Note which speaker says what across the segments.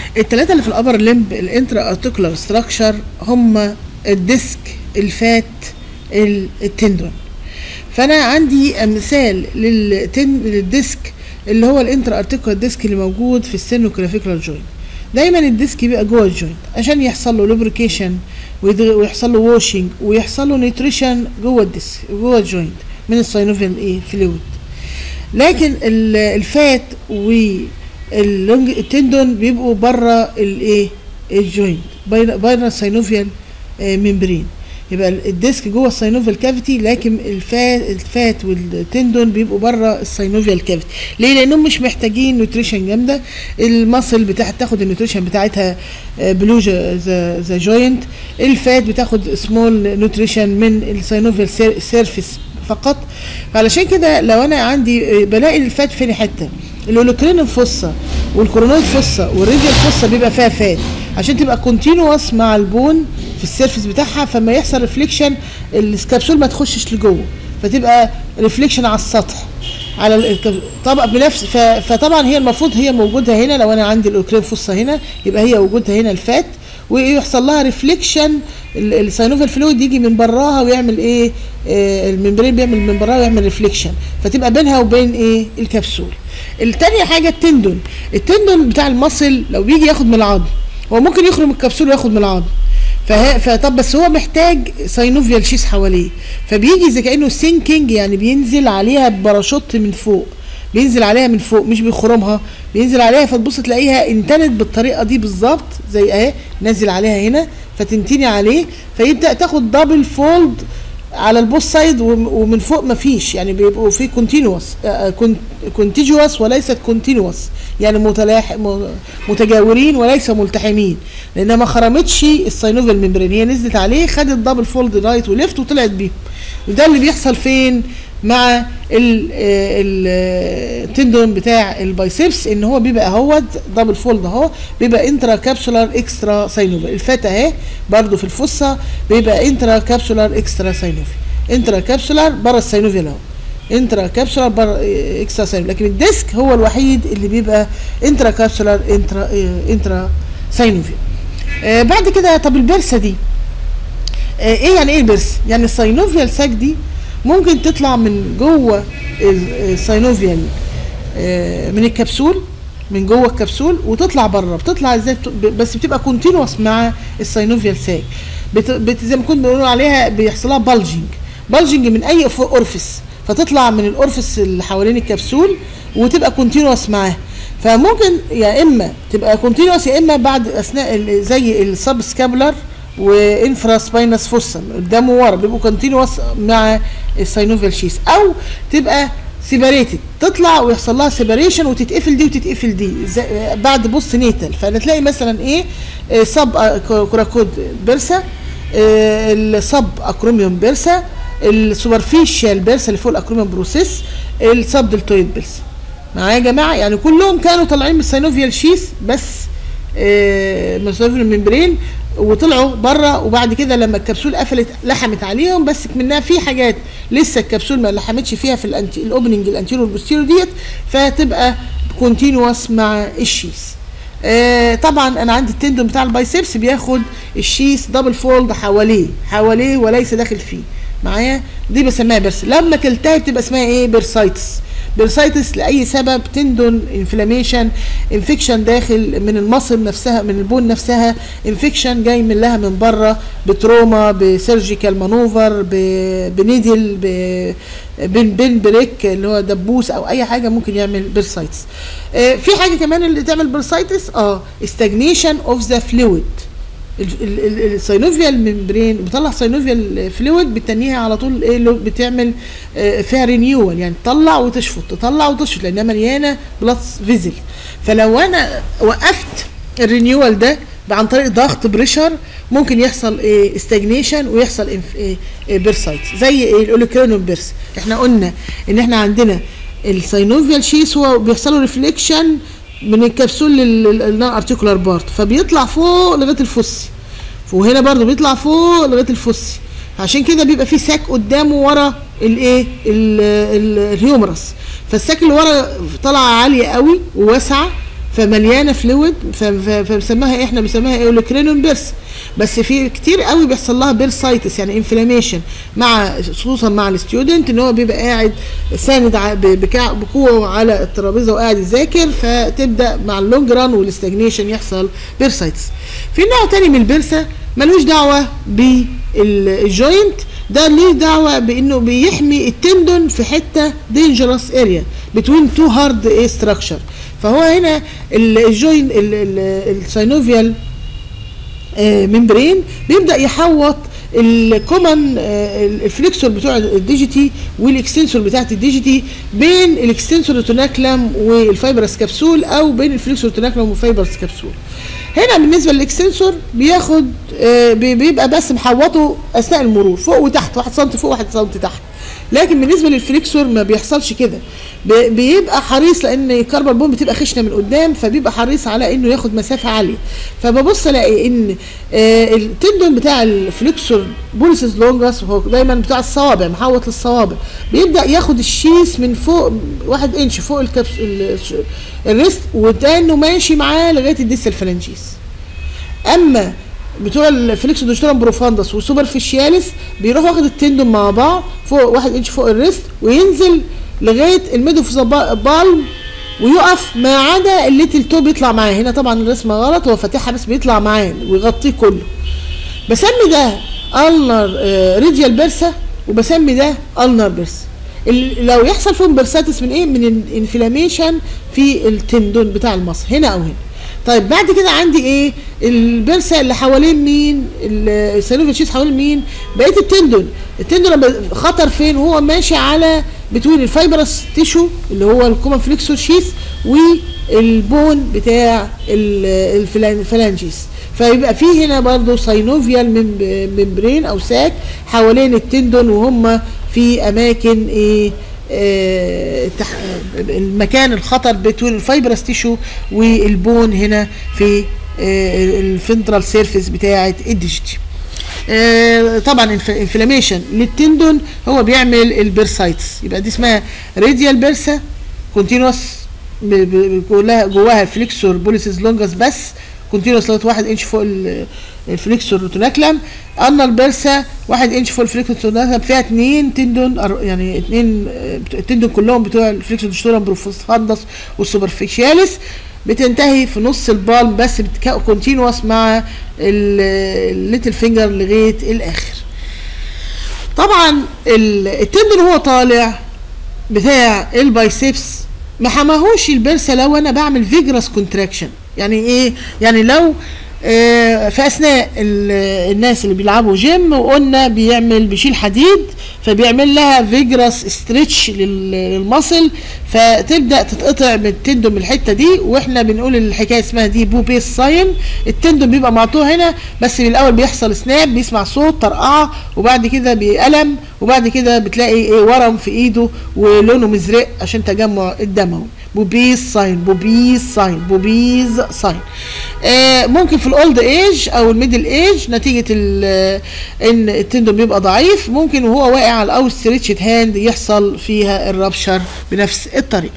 Speaker 1: الثلاثه اللي في الابر لمب الانترا ارتيكولار ستراكشر هم الديسك الفات ال- التندون فانا عندي مثال للتن للديسك اللي هو الانترا ارتيكولار ديسك اللي موجود في السيرنوكلافيكولار جوينت دايما الديسك بيبقى جوه الجوينت عشان يحصل له لوبريكيشن ويحصل له واشنج ويحصل له نيوتريشن جوه الديسك جوه الجوينت من الساينوفيال ايه فلويد لكن ال- الفات والتندون بيبقوا بره الايه الجوينت بين بين الساينوفيال ممبرين يبقى الديسك جوه الساينوفيال كافيتي لكن الفات الفات والتندون بيبقوا بره الساينوفيال كافيتي ليه لانهم مش محتاجين نوتريشن جامده المصل بتاعت تاخد النوتريشن بتاعتها بلو ذا ذا جوينت الفات بتاخد سمول نوتريشن من الساينوفيال سيرفيس فقط علشان كده لو انا عندي بلاقي الفات فين حته الاولوكرين الفصه والكورونويد فصه والريديال فصه بيبقى فيها فات عشان تبقى كونتينوس مع البون في السيرفيس بتاعها فما يحصل ريفليكشن الكبسول ما تخشش لجوه فتبقى ريفليكشن على السطح على الكب- طبعا بنفس ف- فطبعا هي المفروض هي موجوده هنا لو انا عندي الاوكرين فصه هنا يبقى هي وجودها هنا الفات ويحصل لها ريفليكشن الساينوفال فلويد يجي من براها ويعمل ايه آه الممبرين بيعمل من براها ويعمل ريفليكشن فتبقى بينها وبين ايه الكبسول التانية حاجة التندون التندون بتاع المصل لو بيجي ياخد من العظم هو ممكن يخرج من الكبسول وياخد من العظم فه... فطب بس هو محتاج ساينوفيال شيس حواليه فبيجي زي كانه سينكينج يعني بينزل عليها بباراشوت من فوق بينزل عليها من فوق مش بيخرمها بينزل عليها فتبص تلاقيها انتنت بالطريقه دي بالظبط زي اهي نازل عليها هنا فتنتني عليه فيبدا تاخد دبل فولد على البوست سايد وم- ومن فوق مفيش يعني بيبقوا في كونتينوس كونتيجوس وليست كونتينوس يعني متلاح م- متجاورين وليس ملتحمين لانها ما خرمتش الساينوفيال ممبرين هي نزلت عليه خدت دبل فولد رايت وليفت وطلعت بيهم وده اللي بيحصل فين مع ال- ال- التندون بتاع البايسبس ان هو بيبقى اهوت دبل فولد اهو بيبقى انترا كابسولار اكسترا ساينوفي الفات اهي برضو في الفصه بيبقى انترا كابسولار اكسترا ساينوفي انترا كابسولار بره الساينوفيال اهو انترا كابسولار بره اكسترا ساينوفي لكن الديسك هو الوحيد اللي بيبقى انترا كابسولار انترا انترا ساينوفي آه بعد كده طب البرسه دي آه، ايه يعني ايه البرس؟ يعني الساينوفيال ساك دي ممكن تطلع من جوه ال- الساينوفيال آه، من الكبسول من جوه الكبسول وتطلع بره بتطلع ازاي بت- ب- بس بتبقى كونتينوس مع الساينوفيال ساك بت... بت... زي ما كنا بنقول عليها بيحصل لها بالجنج بالجنج من اي أف- اورفيس فتطلع من الاورفيس اللي حوالين الكبسول وتبقى كونتينوس معاها فممكن يا اما تبقى كونتينوس يا اما بعد اثناء ال- زي السب سكابولار وانفرا سباينس فوسا قدام وورا بيبقوا كونتينوس مع الساينوفيال شيس او تبقى سيباريتد تطلع ويحصل لها سيباريشن وتتقفل دي وتتقفل دي زي- بعد بوست نيتال فتلاقي مثلا ايه آه، سب آه، كوراكود بيرسا آه، السب اكروميوم بيرسا السوبرفيشال بيرسا اللي فوق الاكروميوم بروسيس السب دلتويد بيرسا معايا يا جماعه يعني كلهم كانوا طالعين من الساينوفيال شيس بس آه، من الساينوفيال ممبرين وطلعوا بره وبعد كده لما الكبسول قفلت لحمت عليهم بس منها في حاجات لسه الكبسول ما لحمتش فيها في الانتي الاوبننج الانتيرو والبوستيرو ديت فتبقى كونتينوس مع الشيس آه طبعا انا عندي التندون بتاع البايسبس بياخد الشيس دبل فولد حواليه حواليه وليس داخل فيه معايا دي بسميها بيرس لما تلتهب تبقى اسمها ايه بيرسايتس بيرسايتس لاي سبب تندون انفلاميشن انفكشن داخل من المصل نفسها من البون نفسها انفكشن جاي من لها من بره بتروما بسيرجيكال مانوفر ب- بنيدل ب- بين بين بريك اللي هو دبوس او اي حاجه ممكن يعمل بيرسايتس آه في حاجه كمان اللي تعمل بيرسايتس اه استجنيشن اوف ذا فلويد الساينوفيال ممبرين بتطلع ساينوفيال فلويد بتنيها على طول ايه اللي بتعمل آه، فيها رينيوال يعني تطلع وتشفط تطلع وتشفط لانها مليانه بلاد فيزل فلو انا وقفت الرينيوال ده عن طريق ضغط بريشر ممكن يحصل ايه استجنيشن ويحصل إنف- إيه إيه بيرسايت زي ايه الاوليكرينوم بيرس احنا قلنا ان احنا عندنا الساينوفيال شيس هو بيحصل له ريفليكشن من الكبسول للنون ارتيكولار بارت فبيطلع فوق لغايه الفص وهنا برضو بيطلع فوق لغايه الفص عشان كده بيبقى في ساك قدامه ورا الايه ال- ال- الهيومرس فالساك اللي ورا طالعه عاليه قوي وواسعه فمليانه فلويد فبنسميها احنا بنسميها ايوليكرينون بيرس بس في كتير قوي بيحصل لها بيرسايتس يعني انفلاميشن مع خصوصا مع الستودنت ان هو بيبقى قاعد ساند ع- ب- بكع- بقوه على الترابيزه وقاعد يذاكر فتبدا مع اللونج ران والاستجنيشن يحصل بيرسايتس في نوع تاني من البرسه ملوش دعوه بالجوينت ده ليه دعوه بانه بيحمي التندون في حته دينجرس اريا بتوين تو هارد ستراكشر فهو هنا الجوين الساينوفيال ممبرين بيبدا يحوط الكومن الفليكسور بتوع الديجيتي والاكستنسور بتاعت الديجيتي بين الاكستنسور توناكلم والفايبرس كبسول او بين الفليكسور توناكلم والفايبرس كبسول هنا بالنسبه للاكستنسور بياخد آه، بي- بيبقى بس محوطه اثناء المرور فوق وتحت 1 سم فوق 1 سم تحت لكن بالنسبه للفليكسور ما بيحصلش كده بي- بيبقى حريص لان الكربون بوم بتبقى خشنه من قدام فبيبقى حريص على انه ياخد مسافه عاليه فببص الاقي ان آه، التندون بتاع الفليكسور بوليسز لونجاس هو دايما بتاع الصوابع محوط للصوابع بيبدا ياخد الشيس من فوق واحد انش فوق الكبس ال- الريست وكانه ماشي معاه لغايه الديستال فالنجيس اما بتوع الفليكس دوشترم بروفاندس وسوبر فيشياليس بيروح واخد التندون مع بعض فوق واحد انش فوق الريست وينزل لغايه الميدو في بالم ويقف ما عدا الليتل تو بيطلع معاه هنا طبعا الرسمه غلط هو فاتحها بس بيطلع معاه ويغطيه كله بسمي ده النر ريديال بيرسا وبسمي ده النر بيرسا ال- لو يحصل فيهم بيرساتس من ايه من الانفلاميشن في التندون بتاع المصل هنا او هنا طيب بعد كده عندي ايه البرسه اللي حوالين مين السيلوفيا شيس حوالين مين بقيه التندون التندون لما خطر فين وهو ماشي على بتوين الفايبرس تيشو اللي هو الكومن فليكسور شيس والبون بتاع ال- الفلان- الفلانجيس فيبقى في هنا برضو ساينوفيال ممب- ممبرين او ساك حوالين التندون وهم في اماكن ايه آه، تح- المكان الخطر بين الفايبرس تيشو والبون هنا في الفنترال سيرفيس بتاعه الديجيتي آه، طبعا انفلاميشن للتندون هو بيعمل البيرسايتس يبقى دي اسمها راديال بيرسا كونتينوس جواها جواها فليكسور بوليسيس لونجس بس كونتينوس لغايه 1 انش فوق ال- الفليكسور روتوناكلم اما البرسا 1 انش فوق الفليكسور روتوناكلم فيها اثنين تندون أر- يعني اثنين التندون كلهم بتوع الفليكسور دوشتورم بروفاندس والسوبرفيشياليس بتنتهي في نص البالم بس كونتينوس مع الليتل فينجر لغايه الاخر طبعا ال- التندون هو طالع بتاع البايسبس ما حماهوش البرسه لو انا بعمل فيجرس كونتراكشن يعني ايه يعني لو آه، في اثناء ال- الناس اللي بيلعبوا جيم وقلنا بيعمل بيشيل حديد فبيعمل لها فيجرس ستريتش للمصل فتبدا تتقطع من التندون من الحته دي واحنا بنقول الحكايه اسمها دي بو بيس ساين التندون بيبقى مقطوع هنا بس بالاول بيحصل سناب بيسمع صوت طرقعه وبعد كده بيألم وبعد كده بتلاقي ايه ورم في ايده ولونه مزرق عشان تجمع الدموي بوبيز ساين بوبيز ساين بوبيز ساين آه ممكن في الاولد ايج او الميدل ايج نتيجه ال- ان التندون بيبقى ضعيف ممكن وهو واقع على الاوت ستريتشد هاند يحصل فيها الرابشر بنفس الطريقه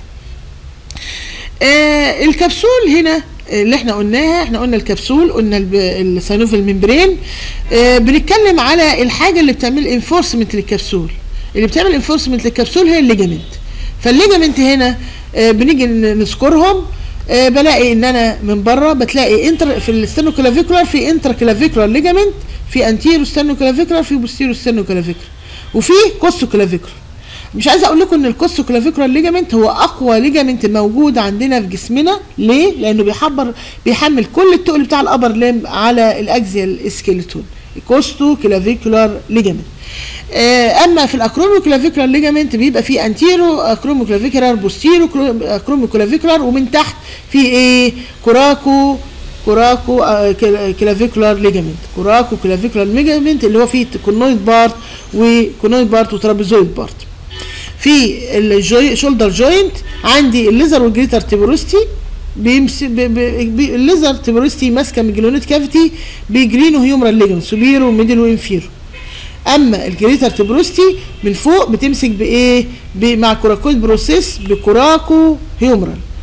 Speaker 1: آه الكبسول هنا اللي احنا قلناها احنا قلنا الكبسول قلنا الب- السينوفيل ممبرين آه بنتكلم على الحاجه اللي بتعمل انفورسمنت للكبسول اللي بتعمل انفورسمنت للكبسول هي الليجامنت فالليجامنت هنا آه بنيجي ن- نذكرهم آه بلاقي ان انا من بره بتلاقي انتر في الستينو كلافيكولار في انتر كلافيكولار ليجامنت في انتيرو ستينو كلافيكولار في بوستيرو ستينو كلافيكولار وفي كوستو كلافيكولار مش عايزه اقول لكم ان الكوستو كلافيكولار ليجامنت هو اقوى ليجامنت موجود عندنا في جسمنا ليه لانه بيحبر بيحمل كل التقل بتاع الابر ليم على الاكزيال سكيلتون الكوستو كلافيكولار ليجامنت آه، اما في الاكرومو كلافيكولار ليجامنت بيبقى فيه انتيرو اكرومو كلافيكولار بوستيرو اكرومو كلافيكولار ومن تحت في ايه كوراكو كوراكو آه، كلا- كلافيكولار ليجامنت كوراكو كلافيكولار ليجامنت اللي هو فيه كونويد بارت وكونويد بارت وترابيزويد بارت في الجوي شولدر جوينت عندي الليزر والجريتر تيبروستي بيمس ب... ب... ب... الليزر تيبروستي ماسكه من الجلونيت كافيتي بيجرينو هيومرال ليجمنت سوبيرو وميدل وانفيرو اما الجريتر تبروستي من فوق بتمسك بايه ب- مع كوراكويد بروسيس بكوراكو هيومرال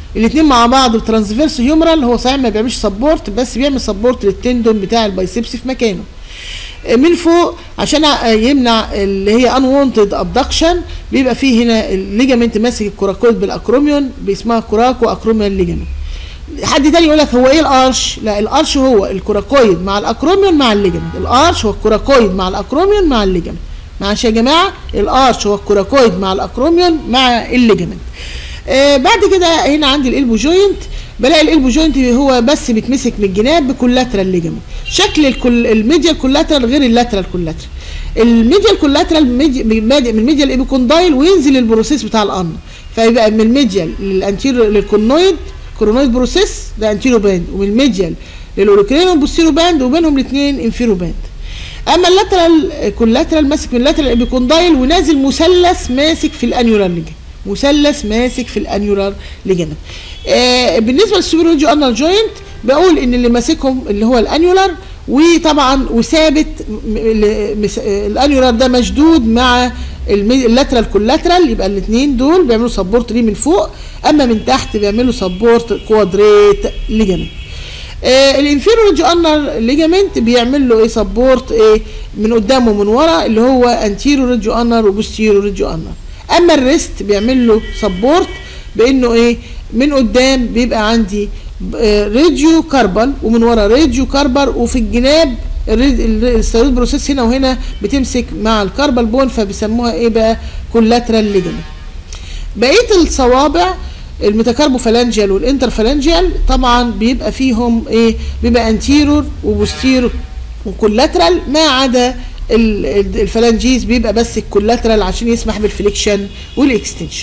Speaker 1: الاثنين مع بعض بترانسفيرس هيومرال هو صحيح ما بيعملش سبورت بس بيعمل سبورت للتندون بتاع البايسبس في مكانه من فوق عشان يمنع اللي هي انوونتد ابدكشن بيبقى فيه هنا الليجامنت ماسك الكوراكويد بالاكروميون بيسمها كوراكو اكروميون ليجامنت حد تاني يقول لك هو ايه الارش لا الارش هو الكوراكويد مع الاكروميون مع الليجامنت الارش هو الكوراكويد مع الاكروميون مع الليجامنت معلش يا جماعه الارش هو الكوراكويد مع الاكروميون مع الليجامنت آه بعد كده هنا عندي الالبو جوينت بلاقي الالبو جوينت هو بس بيتمسك من الجناب بكولاترال ليجامنت شكل الكل الميديال كولاترال غير اللاترال كولاترال الميديال كولاترال بادئ من الميديال ايبيكوندايل وينزل البروسيس بتاع القرن فيبقى من الميديال للانتيرو للكونويد كورونويد بروسيس ده انتيرو باند ومن الميديال للاوريكولين بوستيرو باند وبينهم الاثنين انفيرو باند اما اللاترال كولاترال ماسك من اللاترال ايبيكوندايل ونازل مثلث ماسك في الانيولار ليجامنت مثلث ماسك في الانيولار ليجامنت آه بالنسبه للسوبرينجو انال جوينت بقول ان اللي ماسكهم اللي هو الانيولار وطبعا وثابت الانيولار ده مشدود مع اللاترال كولاترال يبقى الاثنين دول بيعملوا سبورت ليه من فوق اما من تحت بيعملوا سبورت كوادريت ليجامنت آه الانفيرور جوانر ليجامنت بيعمل له ايه سبورت ايه من قدام ومن ورا اللي هو انتيرور جوانر وبوستيرور جوانر اما الريست بيعمل له سبورت بانه ايه من قدام بيبقى عندي راديو كاربال ومن ورا راديو كاربال وفي الجناب الستيرويد بروسيس هنا وهنا بتمسك مع الكاربال بون فبيسموها ايه بقى كولاترال ليجمنت بقيه الصوابع الميتاكاربوفالانجيال والانترفالانجيال طبعا بيبقى فيهم ايه بيبقى انتيرور وبوستيرور وكولاترال ما عدا الفلانجيز بيبقى بس الكولاترال عشان يسمح بالفليكشن والاكستنشن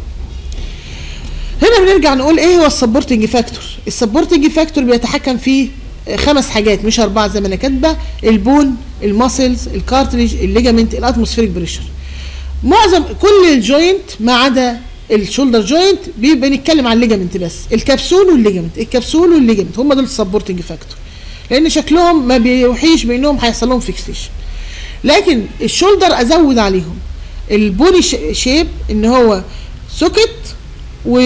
Speaker 1: هنا بنرجع نقول ايه هو السبورتنج فاكتور السبورتنج فاكتور بيتحكم فيه خمس حاجات مش اربعه زي ما انا كاتبه البون الماسلز الكارتريج الليجامنت الاتموسفيريك بريشر معظم كل الجوينت ما عدا الشولدر جوينت بنتكلم عن الليجامنت بس الكبسول والليجامنت الكبسول والليجامنت هم دول السبورتنج فاكتور لان شكلهم ما بيوحيش بانهم هيحصل لهم فيكسيشن لكن الشولدر ازود عليهم البوني شيب ان هو سوكت و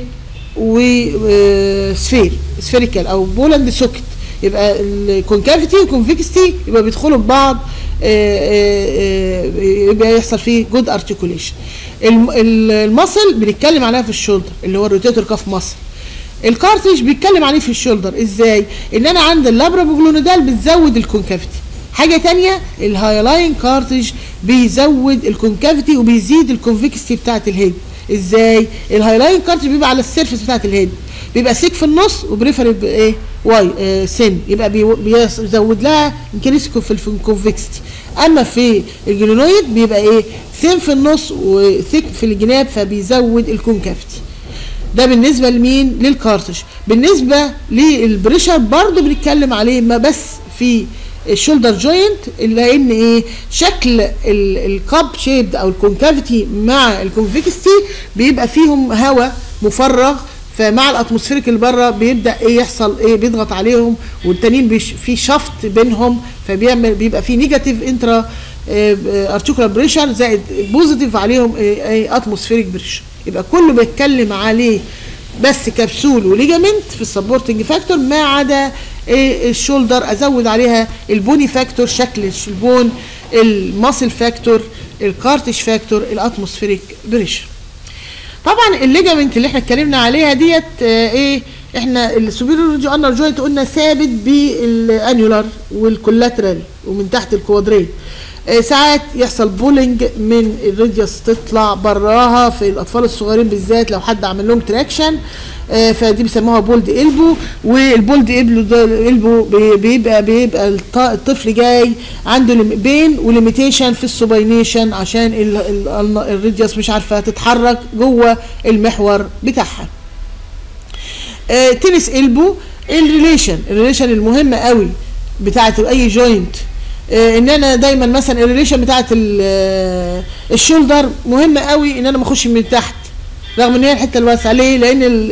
Speaker 1: وسفير سفيريكال او بولاند سوكت يبقى الكونكافيتي والكونفكستي يبقى بيدخلوا ببعض يبقى يحصل فيه جود ارتكوليشن المصل بنتكلم عليها في الشولدر اللي هو الروتيتور كاف مصل الكارتريج بيتكلم عليه في الشولدر ازاي ان انا عند اللابرابوجلونيدال بتزود الكونكافيتي حاجه تانية الهايلاين كارتريج بيزود الكونكافيتي وبيزيد الكونفكستي بتاعت الهيد ازاي الهايلاين كارتريج بيبقى على السيرفيس بتاعت الهيد بيبقى سيك في النص وبريفر ايه واي آه سن يبقى بيزود لها انكريس في الكونفكستي اما في الجلونويد بيبقى ايه ثين في النص وثيك في الجناب فبيزود الكونكافتي ده بالنسبه لمين للكارتج بالنسبه للبريشر برضو بنتكلم عليه ما بس في الشولدر جوينت لان ايه شكل الكاب شيب او الكونكافيتي مع الكونفكستي بيبقى فيهم هواء مفرغ فمع الاتموسفيريك اللي بره بيبدا ايه يحصل ايه بيضغط عليهم والتانيين في شفط بينهم فبيعمل بيبقى في نيجاتيف انترا ارتيكولار بريشر زائد بوزيتيف عليهم ايه, ايه اتموسفيريك بريشر يبقى كله بيتكلم عليه بس كبسول وليجامنت في السبورتنج فاكتور ما عدا ايه الشولدر ازود عليها البوني فاكتور شكل البون الماسل فاكتور الكارتش فاكتور الاتموسفيريك بريشر طبعا الليجامنت اللي احنا اتكلمنا عليها ديت اه ايه احنا السوبيريور جوانر جوينت قلنا ثابت بالانيولار والكولاترال ومن تحت الكوادريت اه ساعات يحصل بولينج من الراديوس تطلع براها في الاطفال الصغيرين بالذات لو حد عمل لهم تراكشن اه فدي بيسموها بولد البو والبولد البو ده البو بيبقى بيبقى الطفل جاي عنده بين وليميتيشن في السوباينيشن عشان الراديوس مش عارفه تتحرك جوه المحور بتاعها آه تنس البو الريليشن الريليشن المهمه قوي بتاعت اي جوينت آه ان انا دايما مثلا الريليشن بتاعت الشولدر مهمه قوي ان انا ما اخش من تحت رغم ان هي الحته الواسعه ليه؟ لان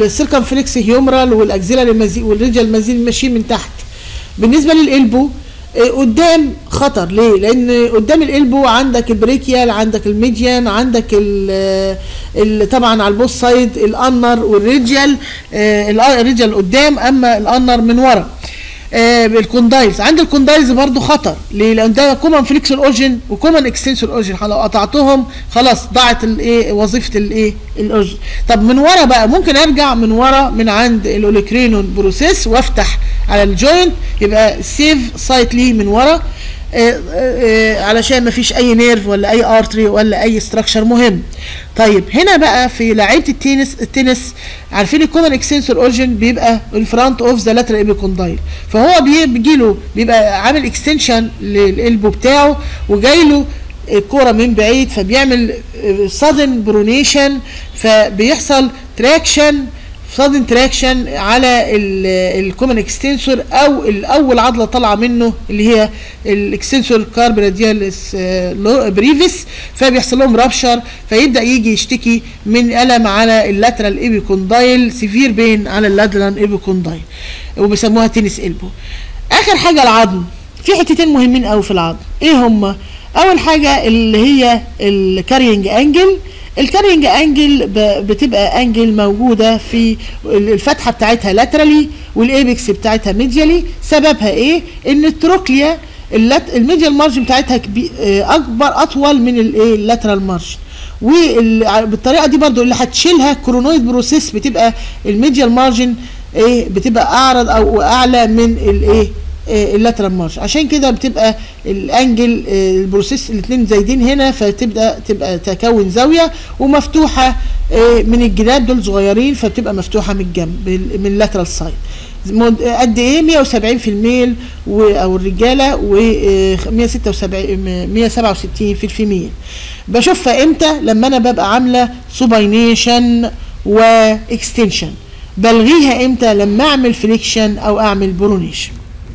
Speaker 1: السيركمفلكس هيومرال والاكزيلاري والريجال مازين ماشيين من تحت بالنسبه للالبو آه، قدام خطر ليه لان قدام القلبو عندك البريكيال عندك الميديان عندك ال ال طبعا على البوست سايد الانر والريجيال آه، الريجيال قدام اما الانر من ورا آه، الكوندايلز عند الكوندايلز برضو خطر ليه لان ده كومن فليكسور اورجن وكومن اكستنسور اورجن لو قطعتهم خلاص ضاعت الايه وظيفه الايه الاورجن طب من ورا بقى ممكن ارجع من ورا من عند الاوليكرينون بروسيس وافتح على الجوينت يبقى سيف سايت ليه من ورا آه، آه، علشان ما فيش اي نيرف ولا اي ارتري ولا اي ستراكشر مهم طيب هنا بقى في لعيبه التنس التنس عارفين الكومن اكستنسور اورجن بيبقى ان فرونت اوف ذا لاترال ايبيكوندايل فهو بي- بيجي له بيبقى عامل اكستنشن للقلبه بتاعه وجاي له الكوره من بعيد فبيعمل صدن برونيشن فبيحصل تراكشن صادن تراكشن على الكومن اكستنسور او الاول عضله طالعه منه اللي هي الاكستنسور كاربرادياليس بريفيس فبيحصل لهم رابشر فيبدا يجي يشتكي من الم على اللاترال ايبيكوندايل سيفير بين على اللاترال ايبيكوندايل وبيسموها تنس البو اخر حاجه العظم في حتتين مهمين قوي في العظم ايه هما اول حاجه اللي هي الكارينج انجل الكارينج انجل ب- بتبقى انجل موجوده في الفتحه بتاعتها لاترالي والايبكس بتاعتها ميديالي سببها ايه ان التروكليا اللات الميديال مارجن بتاعتها كبي آه، اكبر اطول من الايه اللاترال مارجن وبالطريقه دي برضو اللي هتشيلها كرونويد بروسيس بتبقى الميديال مارجن ايه بتبقى اعرض او اعلى من الايه آه، اللاترال مارج عشان كده بتبقى الانجل آه، البروسيس الاثنين زايدين هنا فتبدا تبقى تكون زاويه ومفتوحه آه، من الجناب دول صغيرين فبتبقى مفتوحه من الجنب بال- من اللاترال سايد مد- قد ايه 170 في الميل و- او الرجاله و 176 167 في الفيميل بشوفها امتى لما انا ببقى عامله سوباينيشن واكستنشن بلغيها امتى لما اعمل فليكشن او اعمل برونيشن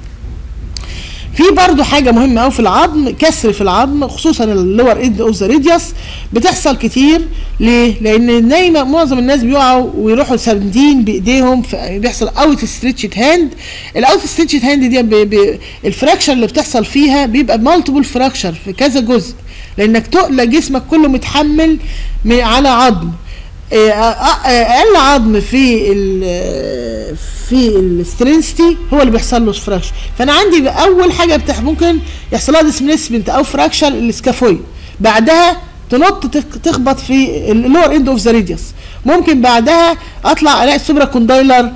Speaker 1: في برضو حاجة مهمة أوي في العظم كسر في العظم خصوصا اللور ايد اوف ذا ريديوس بتحصل كتير ليه؟ لأن دايما معظم الناس بيقعوا ويروحوا ساندين بإيديهم بيحصل اوت ستريتشد هاند الاوت ستريتشد هاند دي بي بي الفراكشر اللي بتحصل فيها بيبقى مالتيبل فراكشر في كذا جزء لأنك تقل جسمك كله متحمل م- على عظم آه، آه، آه، اقل عظم في ال في السترينستي هو اللي بيحصل له فراكشر فانا عندي بقى اول حاجه بتح ممكن يحصل لها ديسبليسمنت او فراكشر السكافويد بعدها تنط تخ- تخبط في اللور اند اوف ذا ريديوس ممكن بعدها اطلع الاقي السوبرا كوندايلر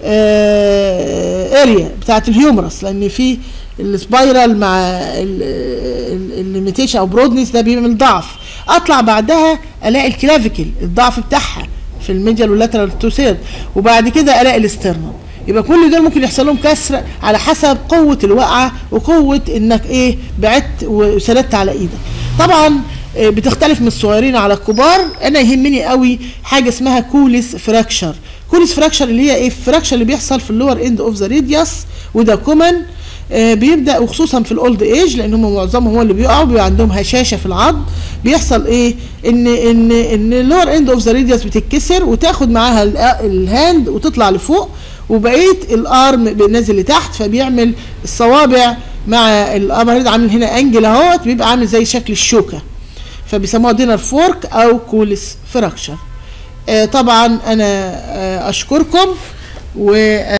Speaker 1: اريا بتاعت الهيومرس لان في السبايرال مع الليميتيشن او برودنس ده بيعمل ضعف اطلع بعدها الاقي الكلافيكل الضعف بتاعها في الميديال واللاترال توسير وبعد كده الاقي الاسترنم يبقى كل دول ممكن يحصل لهم كسر على حسب قوه الوقعه وقوه انك ايه بعدت وسندت على ايدك طبعا آه، بتختلف من الصغيرين على الكبار انا يهمني قوي حاجه اسمها كوليس فراكشر كوليس فراكشر اللي هي ايه الفراكشر اللي بيحصل في اللور اند اوف ذا ريديوس وده كومن آه، بيبدا وخصوصا في الاولد ايج لان هم معظمهم هو اللي بيقعوا بيبقى عندهم هشاشه في العظم بيحصل ايه ان ان ان اللور اند اوف ذا ريديوس بتتكسر وتاخد معاها ال- الهاند وتطلع لفوق وبقيه الارم نازل لتحت فبيعمل الصوابع مع الامر عامل هنا انجل اهوت بيبقى عامل زي شكل الشوكه فبيسموها دينر فورك او كولس فراكشر آه طبعا انا آه اشكركم و